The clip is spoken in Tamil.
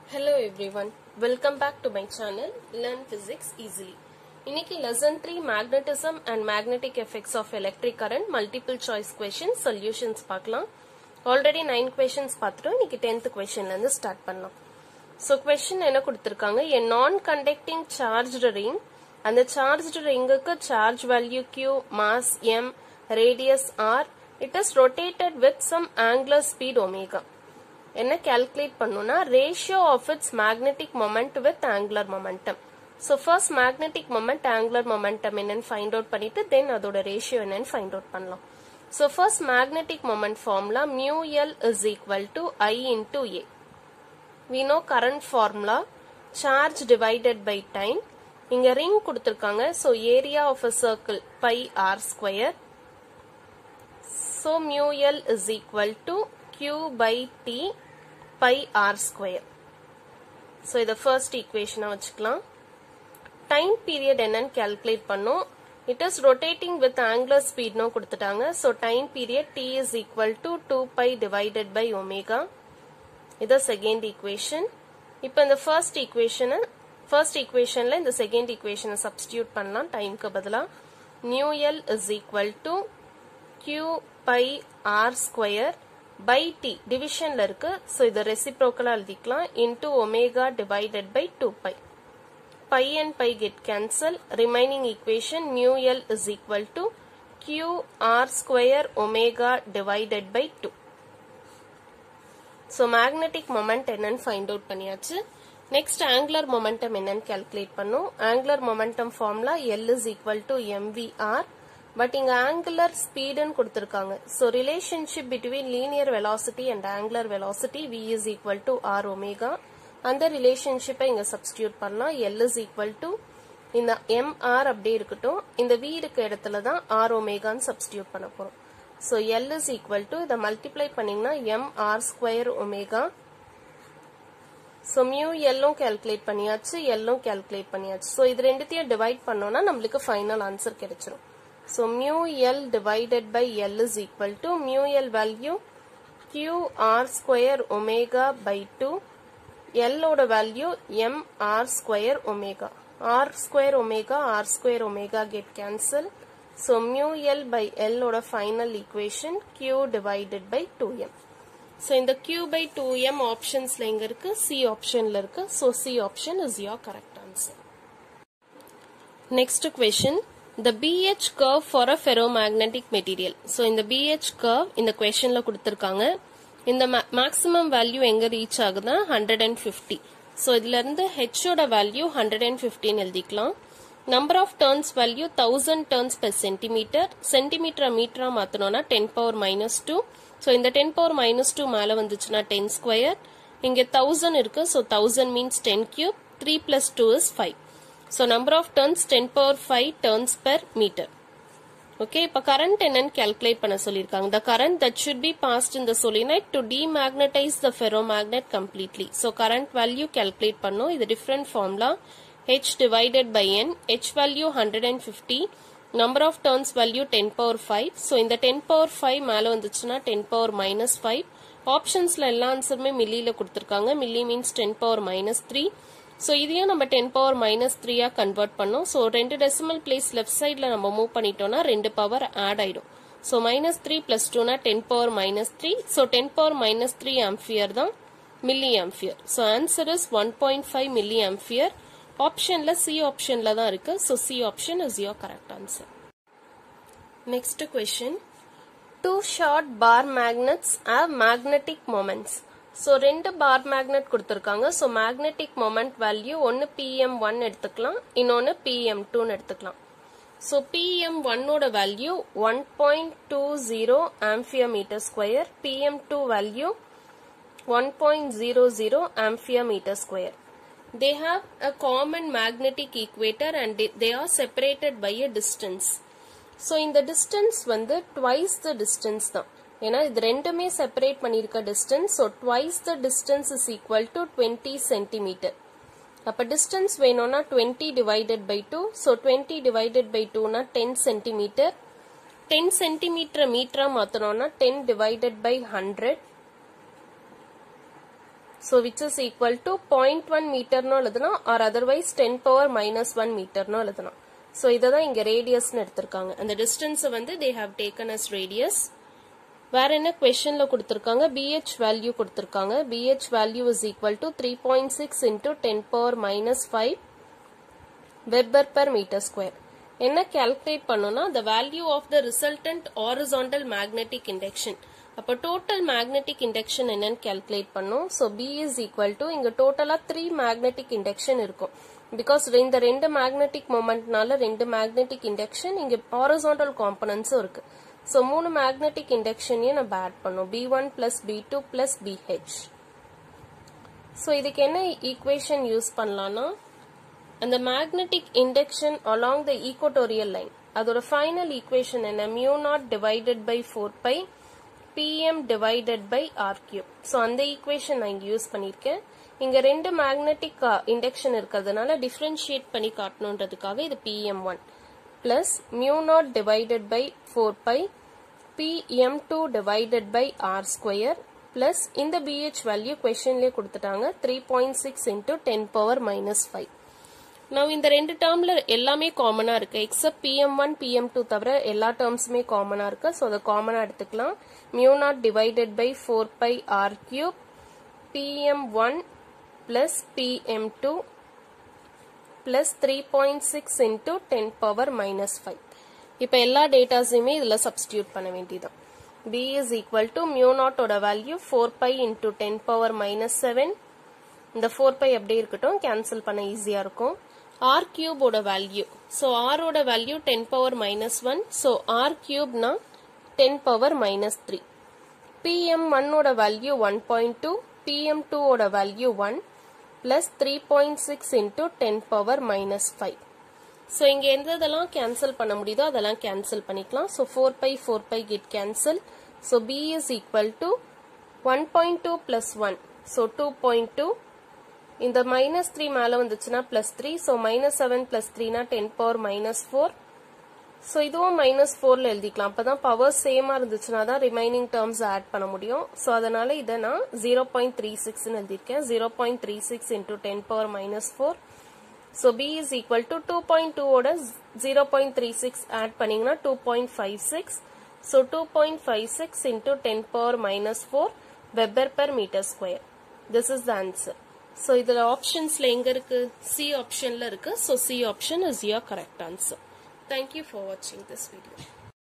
Hello everyone, welcome back to my channel Learn Physics Easily. இன்னைக்கு lesson 3 magnetism and magnetic effects of electric current multiple choice questions solutions பார்க்கலாம் ஆல்ரெடி நைன் questions பார்த்துட்டோம் இன்னைக்கு டென்த் கொஸ்டின்ல இருந்து ஸ்டார்ட் பண்ணலாம் ஸோ கொஸ்டின் என்ன கொடுத்துருக்காங்க a நான் கண்டக்டிங் charged ring அந்த சார்ஜ்டு ரிங்குக்கு charge value q mass m radius r it is rotated with some angular speed omega என்ன calculate பண்ணணும்னா ratio of its magnetic moment with angular momentum so first magnetic moment angular momentum என்னன்னு find out பண்ணிட்டு then அதோட ratio என்னன்னு find out பண்ணலாம் so first magnetic moment formula mu l is equal to i into a we know current formula charge divided by time இங்க ring கொடுத்திருக்காங்க so area of a circle pi r square so mu l is equal to q by t pi r square so இத first equation வச்சுக்கலாம் time period என்னன்னு calculate பண்ணோம் it is rotating with angular speed நோ கொடுத்துட்டாங்க so time period t is equal to 2 pi divided by omega இது second equation இப்போ இந்த first equation first equationல இந்த second equation substitute பண்ணலாம் timeக்கு பதிலா mu l is equal to q pi r square by t divisionல இருக்கு so இத reciprocal எழுதிக்கலாம் into omega divided by 2 pi pi and pi get cancel remaining equation mu l is equal to q r square omega divided by 2 so magnetic moment என்னன்னு find out பண்ணியாச்சு next angular momentum என்னன்னு calculate பண்ணும் angular momentum formula l is equal to mvr but இங்க ஆங்குலர் ஸ்பீடுன்னு கொடுத்திருக்காங்க so relationship between linear velocity and angular velocity V is equal to R omega அந்த ரிலேஷன்ஷிப்பை இங்க சப்ஸ்டியூட் பண்ணலாம் எல் இஸ் ஈக்குவல் டு இந்த எம் ஆர் அப்படியே இருக்கட்டும் இந்த வி இருக்க இடத்துல தான் ஆர் ஒமேகான்னு சப்ஸ்டியூட் பண்ண போறோம் so L is equal to இதை மல்டிப்ளை பண்ணீங்கன்னா M R square omega so mu எல்லும் கேல்குலேட் பண்ணியாச்சு எல்லும் கேல்குலேட் பண்ணியாச்சு ஸோ இது ரெண்டுத்தையும் டிவைட் பண்ணோம்னா நம்மளுக்கு ஃபைனல் ஆன்சர் கிடைச்சிரும் So mu L divided by L is equal to mu L value Q R square omega by 2. L ஓட value M R square omega. R square omega R square omega get cancel. So mu L by L ஓட final equation Q divided by 2M. So இந்த Q by 2M optionsல எங்க இருக்கு C optionல இருக்கு. So C option is your correct answer. Next question. the BH curve for a ferromagnetic material. So, இந்த BH curve இந்த questionல கொடுத்திருக்காங்க. இந்த maximum value எங்க reach ஆகுதா 150. So, இதுல இருந்து H ஓட value 115 எழுதிக்கலாம். Number of turns value 1000 turns per centimeter. Centimeter மீட்டரா மாத்தணும்னா 10 power minus 2. So, இந்த 10 power minus 2 மேல வந்துச்சுன்னா 10 square. இங்க 1000 இருக்கு. So, 1000 means 10 cube. 3 plus 2 is 5. So number of turns 10 power 5 turns per meter. Okay, இப்ப current என்னன்னு calculate பண்ண சொல்லிருக்காங்க. The current that should be passed in the solenoid to demagnetize the ferromagnet completely. So current value calculate பண்ணோம். இது different formula. H divided by N. H value 150. Number of turns value 10 power 5. So இந்த 10 power 5 மேல வந்துச்சுன்னா 10 power minus 5. ஆப்ஷன்ஸ்ல எல்லா ஆன்சருமே மில்லியில கொடுத்திருக்காங்க. Milli means 10 power minus 3. So இதையும் நம்ம டென் பவர் மைனஸ் த்ரீயா கன்வெர்ட் பண்ணோம் ஸோ ரெண்டு டெசிமல் பிளேஸ் லெஃப்ட் சைடில் நம்ம மூவ் பண்ணிட்டோம்னா ரெண்டு பவர் ஆட் ஆயிடும் ஸோ மைனஸ் த்ரீ பிளஸ் டூனா ten power minus three so ten power minus three ampere தான் milli ampere so answer is one point five milli ampere ஆப்ஷன்ல சி ஆப்ஷன்ல தான் இருக்கு so C option is your correct answer next question two short bar magnets have magnetic moments so ரெண்டு பார் மேக்னெட் கொடுத்துருக்காங்க ஸோ மேக்னெட்டிக் மொமெண்ட் வேல்யூ ஒன்று பிஎம் ஒன் எடுத்துக்கலாம் இன்னொன்று பிஎம் டூன்னு எடுத்துக்கலாம் ஸோ பிஎம் ஒன்னோட value one point two zero ampere metre square P M two value one point zero zero ampere metre square they have a common magnetic equator and they are separated by a distance so இந்த டிஸ்டன்ஸ் வந்து ட்வைஸ் த டிஸ்டன்ஸ் தான் ஏன்னா இது ரெண்டுமே செப்பரேட் பண்ணியிருக்க distance so twice the distance is equal to twenty centimetre அப்போ டிஸ்டன்ஸ் வேணும்னா twenty divided by two so twenty divided by டூனா டென் சென்டிமீட்டர் டென் சென்டிமீட்டர் மீட்டரா மாற்றணும்னா ten divided by hundred so which is equal to point one மீட்டர்னு எழுதலாம் or otherwise ten power minus one மீட்டர்னு எழுதலாம் ஸோ இதை தான் இங்கே ரேடியஸ்னு எடுத்திருக்காங்க அந்த டிஸ்டன்ஸை வந்து they have taken as radius வேற என்ன கொஸ்டின்ல கொடுத்திருக்காங்க பிஹெச் வேல்யூ கொடுத்திருக்காங்க B H value is equal to three point six into ten power minus five weber per metre square என்ன கால்குலேட் பண்ணோம்னா the value of the resultant horizontal magnetic induction அப்போ டோட்டல் மேக்னெட்டிக் இண்டக்ஷன் என்னன்னு கால்குலேட் பண்ணோம் so B is equal to இங்க டோட்டலா த்ரீ மேக்னெட்டிக் இண்டக்ஷன் இருக்கும் பிகாஸ் இந்த ரெண்டு மேக்னெட்டிக் மொமெண்ட்னால ரெண்டு மேக்னெட்டிக் இண்டக்ஷன் இங்க ஹாரிசான்டல் காம்பனன்ஸும் இருக்கு ஸோ மூணு மேக்னெட்டிக் இண்டக்ஷனையும் நம்ம ஆட் பண்ணோம் B one plus B two plus B H so இதுக்கு என்ன ஈக்குவேஷன் யூஸ் பண்ணலாம்னா அந்த magnetic induction along the equatorial line அதோட ஃபைனல் ஈக்குவேஷன் என்ன mu naught divided by four pi P M divided by R cube so அந்த ஈக்குவேஷன் நான் இங்க யூஸ் பண்ணியிருக்கேன் இங்க ரெண்டு மேக்னெட்டிக் இண்டக்ஷன் இருக்கிறதுனால டிஃபரன்ஷியேட் பண்ணி காட்டணுன்றதுக்காக இது P M one plus mu naught divided by four pi P M two divided by R square plus இந்த பிஹெச் வேல்யூ கொஸ்டின்லேயே கொடுத்துட்டாங்க three point six into ten power minus five நான் இந்த ரெண்டு டேர்ம்ல எல்லாமே காமனா இருக்கு except P M one P M two தவிர எல்லா டேர்ம்ஸுமே காமனா இருக்கு ஸோ அதை காமனா எடுத்துக்கலாம் mu naught divided by four pi R cube P M one plus P M two plus three point six into ten power minus five இப்போ எல்லா டேட்டாஸையுமே இதில் சப்ஸ்டியூட் பண்ண வேண்டியதான் B is equal to mu நாட்டோட value four pi into ten power minus seven இந்த ஃபோர் பை அப்படியே இருக்கட்டும் கேன்சல் பண்ண ஈஸியாக இருக்கும் ஆர் கியூபோட வேல்யூ ஸோ ஆரோட value ten power minus one so R கியூப்னா ten power minus three P M ஒன்னோட value one point two P M டூவோட value one plus three point six into ten power minus five so இங்கே எந்த இதெல்லாம் கேன்சல் பண்ண முடியுதோ அதெல்லாம் கேன்சல் பண்ணிக்கலாம் so four pi four pi get cancel so B is equal to one point two plus one so two point two இந்த மைனஸ் த்ரீ மேலே வந்துச்சுன்னா plus three so minus seven plus த்ரீனா ten power minus four so இதுவும் மைனஸ் ஃபோரில் எழுதிக்கலாம் அப்போ தான் பவர் சேமாக இருந்துச்சுன்னா தான் ரிமைனிங் டேர்ம்ஸ் ஆட் பண்ண முடியும் ஸோ அதனால இதை நான் ஜீரோ பாயிண்ட் த்ரீ சிக்ஸ்னு எழுதியிருக்கேன் zero point three six into ten power minus four so B is equal to two point டூவோட zero point three six add பண்ணீங்கன்னா two point five six so two point five six into ten power minus four weber per metre square this is the answer so இதில் ஆப்ஷன்ஸில் எங்கே இருக்கு சி ஆப்ஷனில் இருக்கு so C option is your correct answer thank you for வாட்சிங் திஸ் வீடியோ